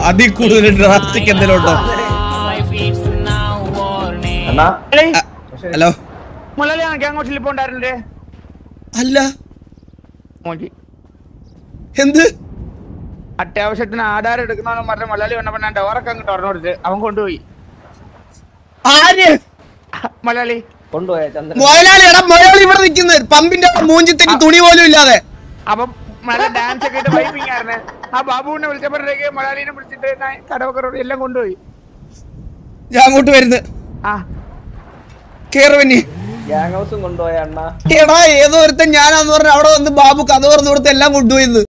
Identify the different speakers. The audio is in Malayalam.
Speaker 1: അതിൽ കൂടുതൽ ഡ്രാസ്റ്റിക് എന്തെങ്കിലും ഉണ്ടോ
Speaker 2: അണ്ണാ
Speaker 1: അ- ഹലോ
Speaker 3: മുള്ളി എനിക്ക് അങ്ങോട്ട് സ്ലിപ്പ് ഉണ്ടായിരുന്നില്ലേ
Speaker 1: അല്ല
Speaker 3: മോജി
Speaker 1: എന്ത്
Speaker 3: അത്യാവശ്യത്തിന് ആധാരം എടുക്കണമെന്ന് പറഞ്ഞ മലയാളി വന്നപ്പോ ഞാൻ ഡോറൊക്കെ അങ്ങ് തുറന്നു കൊടുത്ത് അവൻ കൊണ്ടുപോയി
Speaker 1: ആര്
Speaker 3: മലയാളി
Speaker 2: കൊണ്ടുപോയ ചന്ദ്രൻ
Speaker 1: മുതലാളി എടാ മുതലാളി ഇവിടെ നിൽക്കുന്നത് പമ്പിന്റെ മൂഞ്ചിത്തേക്ക് തുണി പോലും ഇല്ലാതെ
Speaker 3: അപ്പം നല്ല ഡാൻസ് ഒക്കെ ഇട്ട് വൈപ്പിംഗ് ആയിരുന്നു ആ ബാബുവിനെ വിളിച്ചപ്പോഴത്തേക്ക് മലയാളീനെ വിളിച്ചിട്ട് ഞാൻ കടവൊക്കെ റോഡ് എല്ലാം കൊണ്ടുപോയി
Speaker 1: ഞാൻ അങ്ങോട്ട് വരുന്നത്
Speaker 3: ആ
Speaker 1: കേറ് പിന്നെ
Speaker 2: ഗ്യാങ് ഹൗസും കൊണ്ടുപോയ അണ്ണ
Speaker 1: എടാ ഏതോ ഒരുത്തൻ ഞാനാന്ന് പറഞ്ഞ അവിടെ വന്ന് ബാബു കഥ തുറന്നു കൊടുത്ത് എല്ലാം കൊണ്ടുപോയത്